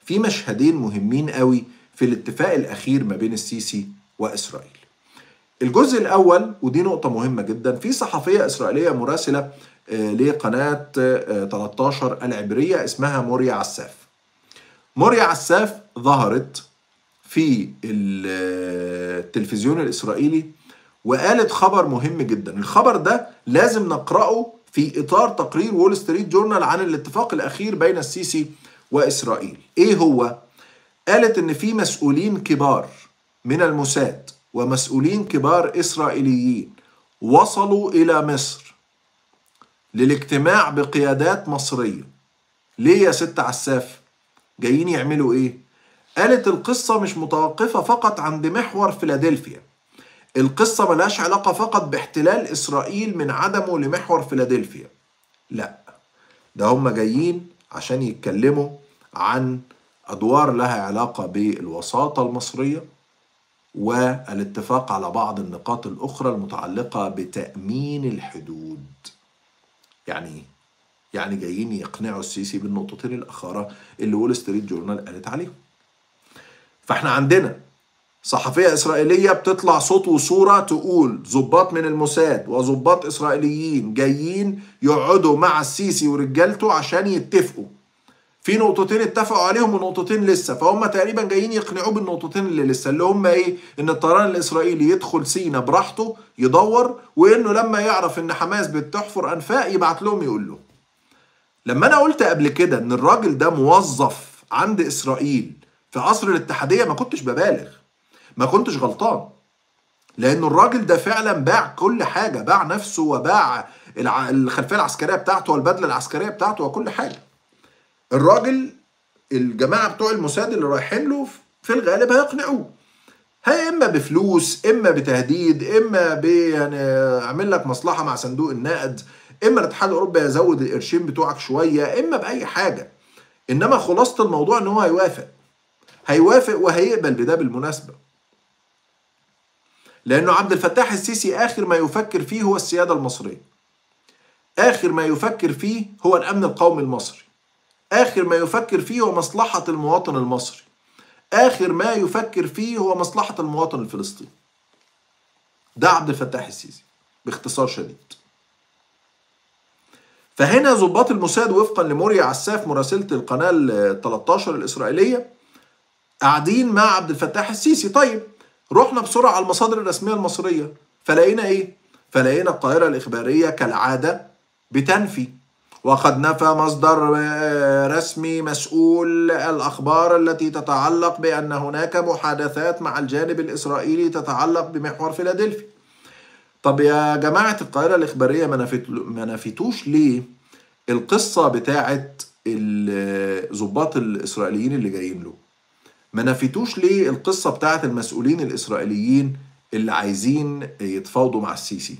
في مشهدين مهمين قوي في الاتفاق الأخير ما بين السيسي وإسرائيل الجزء الأول ودي نقطة مهمة جدا في صحفية إسرائيلية مراسلة لقناة 13 العبرية اسمها موريا عساف موريا عساف ظهرت في التلفزيون الإسرائيلي وقالت خبر مهم جدا الخبر ده لازم نقرأه في إطار تقرير وول ستريت جورنال عن الاتفاق الأخير بين السيسي وإسرائيل إيه هو؟ قالت إن في مسؤولين كبار من الموساد ومسؤولين كبار إسرائيليين وصلوا إلى مصر للاجتماع بقيادات مصرية ليه يا ست عساف؟ جايين يعملوا إيه؟ قالت القصة مش متوقفة فقط عند محور فيلادلفيا القصة ملهاش علاقة فقط باحتلال إسرائيل من عدمه لمحور فيلادلفيا لا ده هم جايين عشان يتكلموا عن أدوار لها علاقة بالوساطة المصرية والاتفاق على بعض النقاط الأخرى المتعلقة بتأمين الحدود يعني يعني جايين يقنعوا السيسي بالنقطتين الأخرى اللي وول ستريت جورنال قالت عليهم فاحنا عندنا صحفية إسرائيلية بتطلع صوت وصورة تقول ضباط من الموساد وضباط إسرائيليين جايين يقعدوا مع السيسي ورجالته عشان يتفقوا في نقطتين اتفقوا عليهم ونقطتين لسه فهم تقريبا جايين يقنعوه بالنقطتين اللي لسه اللي هم ايه ان الطيران الاسرائيلي يدخل سينا براحته يدور وانه لما يعرف ان حماس بتحفر انفاق يبعت لهم يقول له لما انا قلت قبل كده ان الراجل ده موظف عند اسرائيل في عصر الاتحاديه ما كنتش ببالغ ما كنتش غلطان لأنه الراجل ده فعلا باع كل حاجة باع نفسه وباع الخلفية العسكرية بتاعته والبدلة العسكرية بتاعته وكل حاجة الراجل الجماعة بتوع الموساد اللي رايحين له في الغالب هيقنعوه هي إما بفلوس إما بتهديد إما ب يعني أعمل لك مصلحة مع صندوق النقد إما الاتحاد الأوروبي يزود القرشين بتوعك شوية إما بأي حاجة إنما خلاصة الموضوع إن هو هيوافق هيوافق وهيقبل بده بالمناسبة لأنه عبد الفتاح السيسي آخر ما يفكر فيه هو السيادة المصرية آخر ما يفكر فيه هو الأمن القومي المصري آخر ما يفكر فيه هو مصلحة المواطن المصري آخر ما يفكر فيه هو مصلحة المواطن الفلسطيني ده عبد الفتاح السيسي باختصار شديد فهنا ضباط الموساد وفقا لموريا عساف مراسلة القناة ال 13 الإسرائيلية قاعدين مع عبد الفتاح السيسي طيب رحنا بسرعة على المصادر الرسمية المصرية فلقينا إيه؟ فلقينا القاهرة الإخبارية كالعادة بتنفي وقد نفى مصدر رسمي مسؤول الأخبار التي تتعلق بأن هناك محادثات مع الجانب الإسرائيلي تتعلق بمحور فيلادلفيا طب يا جماعة القاهرة الإخبارية ما نفيتوش ليه القصة بتاعت الضباط الإسرائيليين اللي جايين له ما نفيتوش ليه القصة بتاعت المسؤولين الإسرائيليين اللي عايزين يتفاوضوا مع السيسي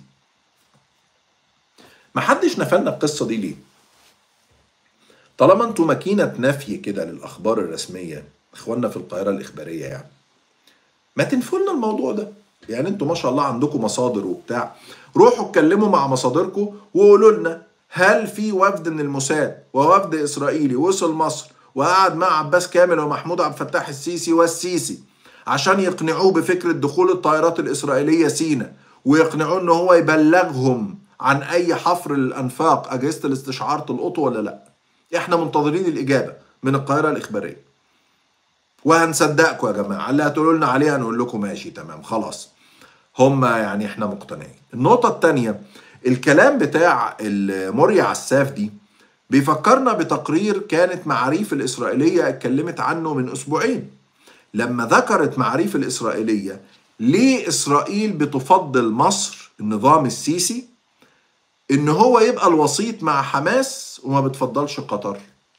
ما حدش نفلنا القصة دي ليه طالما انتوا ماكينة نفي كده للأخبار الرسمية إخواننا في القاهرة الإخبارية يعني ما تنفوا لنا الموضوع ده يعني انتوا ما شاء الله عندكم مصادر وبتاع روحوا اتكلموا مع مصادركم وقولوا لنا هل في وفد من الموساد ووفد إسرائيلي وصل مصر وقعد مع عباس كامل ومحمود عبد الفتاح السيسي والسيسي عشان يقنعوه بفكرة دخول الطائرات الإسرائيلية سينا ويقنعوه إن هو يبلغهم عن أي حفر الأنفاق أجهزة الاستشعار تلقطه ولا لأ إحنا منتظرين الإجابة من القاهرة الإخبارية وهنصدقكم يا جماعة اللي هتقولوا لنا عليها نقول لكم ماشي تمام خلاص هم يعني إحنا مقتنعين النقطة التانية الكلام بتاع موريا عساف دي بيفكرنا بتقرير كانت معاريف الإسرائيلية اتكلمت عنه من أسبوعين لما ذكرت معاريف الإسرائيلية ليه إسرائيل بتفضل مصر النظام السيسي إن هو يبقى الوسيط مع حماس وما بتفضلش قطر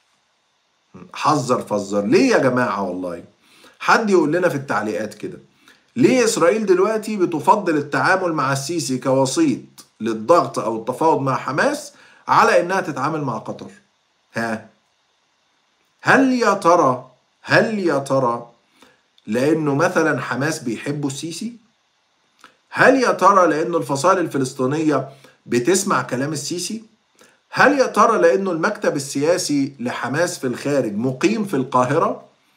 حذر فزر ليه يا جماعة والله حد يقول لنا في التعليقات كده ليه إسرائيل دلوقتي بتفضل التعامل مع السيسي كوسيط للضغط أو التفاوض مع حماس على انها تتعامل مع قطر ها هل يا ترى هل يا ترى لانه مثلا حماس بيحبوا السيسي هل يا ترى لانه الفصائل الفلسطينيه بتسمع كلام السيسي هل يا ترى لانه المكتب السياسي لحماس في الخارج مقيم في القاهره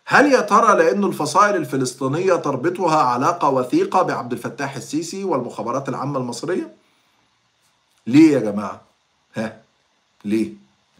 هل يا ترى لأن الفصائل الفلسطينية تربطها علاقة وثيقة بعبد الفتاح السيسي والمخابرات العامة المصرية؟ ليه يا جماعة؟ ها؟ ليه؟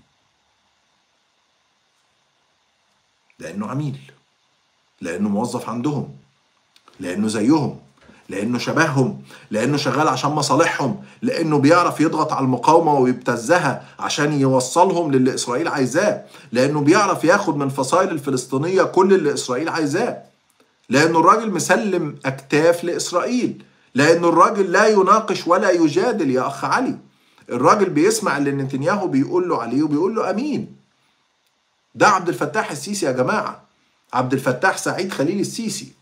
لأنه عميل لأنه موظف عندهم لأنه زيهم لأنه شبههم لأنه شغال عشان مصالحهم لأنه بيعرف يضغط على المقاومة ويبتزها عشان يوصلهم للي إسرائيل عايزاه لأنه بيعرف ياخد من فصائل الفلسطينية كل اللي إسرائيل عايزاه لأنه الراجل مسلم أكتاف لإسرائيل لأنه الراجل لا يناقش ولا يجادل يا أخ علي الراجل بيسمع اللي نتنياهو بيقول له عليه وبيقول له أمين ده عبد الفتاح السيسي يا جماعة عبد الفتاح سعيد خليل السيسي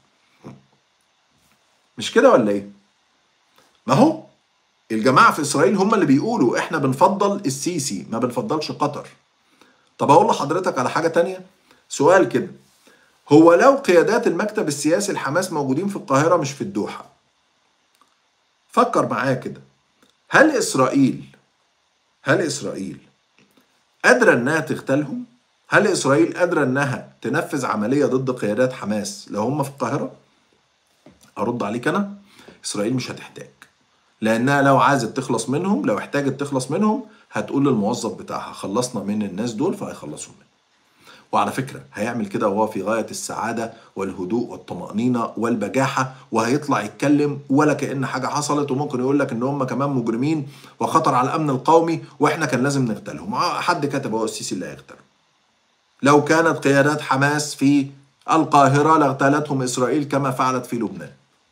مش كده ولا ايه ما هو الجماعة في إسرائيل هم اللي بيقولوا إحنا بنفضل السيسي ما بنفضلش قطر طب أقول لحضرتك على حاجة تانية سؤال كده هو لو قيادات المكتب السياسي الحماس موجودين في القاهرة مش في الدوحة فكر معايا كده هل إسرائيل هل إسرائيل قادرة إنها تغتالهم؟ هل إسرائيل قادرة إنها تنفذ عملية ضد قيادات حماس لو هم في القاهرة؟ أرد عليك أنا إسرائيل مش هتحتاج لأنها لو عايزة تخلص منهم لو احتاجت تخلص منهم هتقول للموظف بتاعها خلصنا من الناس دول فهيخلصوا منه وعلى فكرة هيعمل كده وهو في غاية السعادة والهدوء والطمأنينة والبجاحة وهيطلع يتكلم ولا كأن حاجة حصلت وممكن يقول لك إن هم كمان مجرمين وخطر على الأمن القومي وإحنا كان لازم نغتالهم حد كتب هو السيسي اللي هيغتالهم لو كانت قيادات حماس في القاهرة لاغتالتهم إسرائيل كما فعلت في لبنان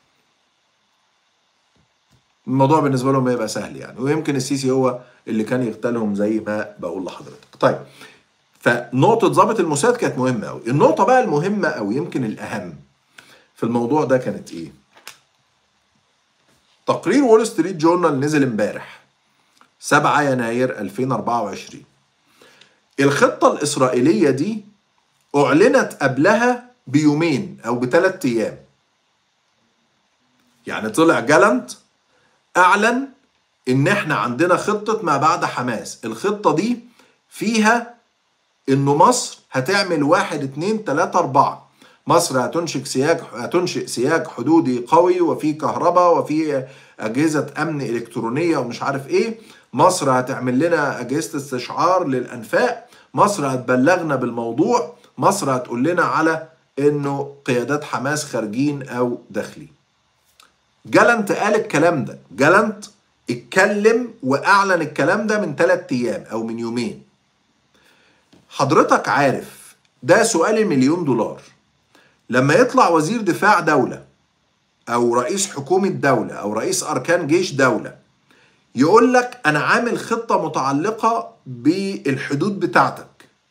الموضوع بالنسبه لهم هيبقى سهل يعني ويمكن السيسي هو اللي كان يغتالهم زي ما بقول لحضرتك طيب فنقطه ضابط الموساد كانت مهمه قوي النقطه بقى المهمه او يمكن الاهم في الموضوع ده كانت ايه تقرير وول ستريت جورنال نزل امبارح 7 يناير 2024 الخطة الإسرائيلية دي أعلنت قبلها بيومين أو بثلاث أيام يعني طلع جالنت اعلن ان احنا عندنا خطه ما بعد حماس الخطه دي فيها انه مصر هتعمل واحد اتنين تلاتة اربعة مصر هتنشئ سياج هتنشئ سياج حدودي قوي وفي كهرباء وفي اجهزه امن الكترونيه ومش عارف ايه مصر هتعمل لنا اجهزه استشعار للانفاق مصر هتبلغنا بالموضوع مصر هتقول لنا على انه قيادات حماس خارجين او داخلين جالنت قال الكلام ده جالنت اتكلم واعلن الكلام ده من ثلاث ايام او من يومين حضرتك عارف ده سؤال المليون دولار لما يطلع وزير دفاع دولة أو رئيس حكومة دولة أو رئيس أركان جيش دولة يقول لك أنا عامل خطة متعلقة بالحدود بتاعتك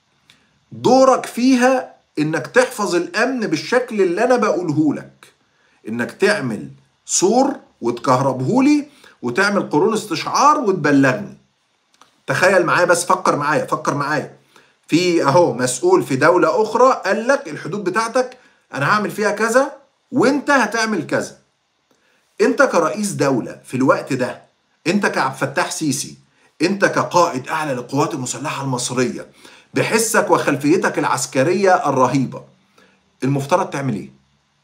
دورك فيها إنك تحفظ الأمن بالشكل اللي أنا بقوله لك إنك تعمل سور وتكهربهولي وتعمل قرون استشعار وتبلغني تخيل معايا بس فكر معايا فكر معايا في اهو مسؤول في دولة أخرى قال لك الحدود بتاعتك أنا هعمل فيها كذا وأنت هتعمل كذا أنت كرئيس دولة في الوقت ده أنت كعبد فتاح سيسي أنت كقائد أعلى للقوات المسلحة المصرية بحسك وخلفيتك العسكرية الرهيبة المفترض تعمل إيه؟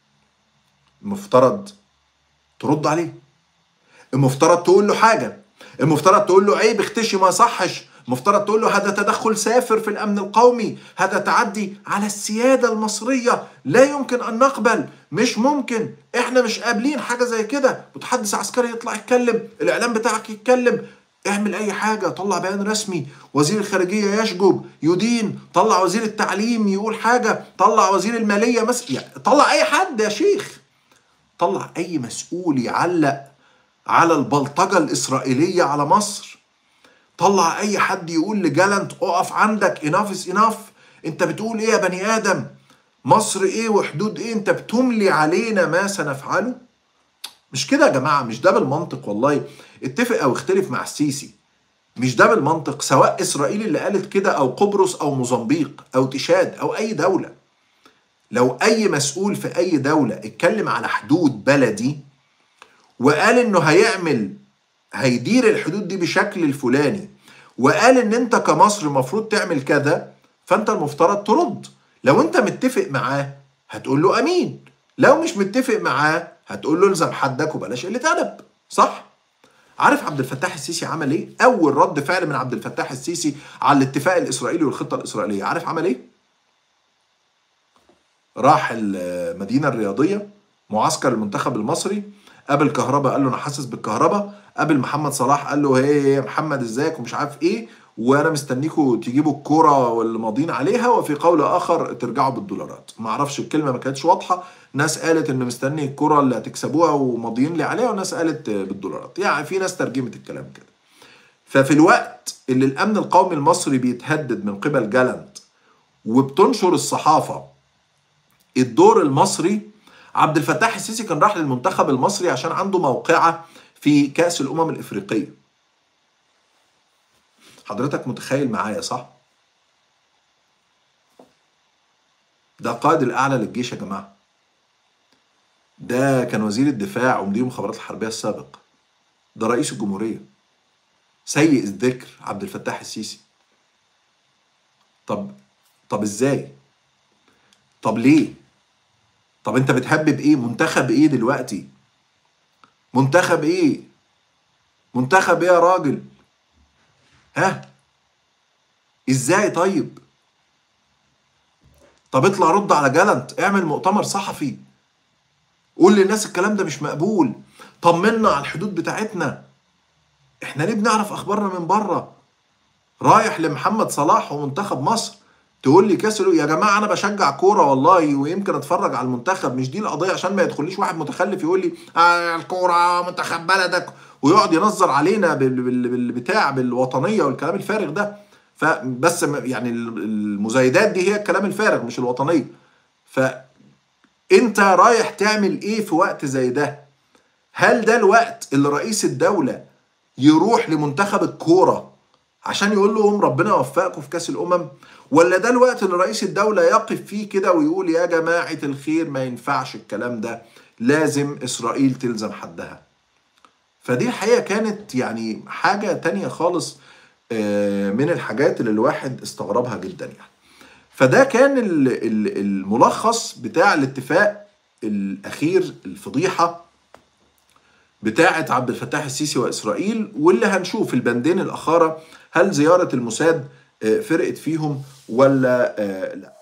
المفترض ترد عليه المفترض تقول له حاجه المفترض تقول له عيب اختشي ما صحش المفترض تقول له هذا تدخل سافر في الامن القومي هذا تعدي على السياده المصريه لا يمكن ان نقبل مش ممكن احنا مش قابلين حاجه زي كده متحدث عسكري يطلع يتكلم الاعلام بتاعك يتكلم اعمل اي حاجه طلع بيان رسمي وزير الخارجيه يشجب يدين طلع وزير التعليم يقول حاجه طلع وزير الماليه مثلا يعني طلع اي حد يا شيخ طلع اي مسؤول يعلق على البلطجه الاسرائيليه على مصر طلع اي حد يقول لجالنت اقف عندك اناف از اناف انت بتقول ايه يا بني ادم مصر ايه وحدود ايه انت بتملي علينا ما سنفعله مش كده يا جماعه مش ده بالمنطق والله اتفق او اختلف مع السيسي مش ده بالمنطق سواء اسرائيل اللي قالت كده او قبرص او موزمبيق او تشاد او اي دوله لو اي مسؤول في اي دوله اتكلم على حدود بلدي وقال انه هيعمل هيدير الحدود دي بشكل الفلاني وقال ان انت كمصر المفروض تعمل كذا فانت المفترض ترد لو انت متفق معاه هتقول له امين لو مش متفق معاه هتقول له الزم حدك وبلاش قله ادب صح عارف عبد الفتاح السيسي عمل ايه اول رد فعل من عبد الفتاح السيسي على الاتفاق الاسرائيلي والخطه الاسرائيليه عارف عمل ايه راح المدينه الرياضيه معسكر المنتخب المصري قابل كهربا قال له انا حاسس بالكهرباء قابل محمد صلاح قال له هي يا محمد ازيك ومش عارف ايه وانا مستنيكوا تجيبوا الكوره واللي ماضيين عليها وفي قول اخر ترجعوا بالدولارات ما اعرفش الكلمه ما كانتش واضحه ناس قالت ان مستني الكوره اللي هتكسبوها وماضيين لي عليها وناس قالت بالدولارات يعني في ناس ترجمت الكلام كده ففي الوقت اللي الامن القومي المصري بيتهدد من قبل جالنت وبتنشر الصحافه الدور المصري عبد الفتاح السيسي كان راح للمنتخب المصري عشان عنده موقعه في كاس الامم الافريقيه حضرتك متخيل معايا صح ده قائد الاعلى للجيش يا جماعه ده كان وزير الدفاع ومدير المخابرات الحربيه السابق ده رئيس الجمهوريه سيء الذكر عبد الفتاح السيسي طب طب ازاي طب ليه طب انت بتهبب ايه منتخب ايه دلوقتي منتخب ايه منتخب ايه يا راجل ها ازاي طيب طب اطلع رد على جالنت اعمل مؤتمر صحفي قول للناس الكلام ده مش مقبول طمنا على الحدود بتاعتنا احنا ليه بنعرف اخبارنا من بره رايح لمحمد صلاح ومنتخب مصر تقول لي كاس يا جماعه انا بشجع كوره والله ويمكن اتفرج على المنتخب مش دي القضيه عشان ما يدخليش واحد متخلف يقول لي آه الكوره منتخب بلدك ويقعد ينظر علينا بالبتاع بالوطنيه والكلام الفارغ ده فبس يعني المزايدات دي هي الكلام الفارغ مش الوطنيه فانت رايح تعمل ايه في وقت زي ده هل ده الوقت اللي رئيس الدوله يروح لمنتخب الكوره عشان يقول لهم ربنا يوفقكم في كاس الامم ولا ده الوقت اللي رئيس الدوله يقف فيه كده ويقول يا جماعه الخير ما ينفعش الكلام ده لازم اسرائيل تلزم حدها فدي الحقيقه كانت يعني حاجه تانية خالص من الحاجات اللي الواحد استغربها جدا يعني فده كان الملخص بتاع الاتفاق الاخير الفضيحه بتاعه عبد الفتاح السيسي واسرائيل واللي هنشوف البندين الاخاره هل زياره الموساد فرقت فيهم ولا لا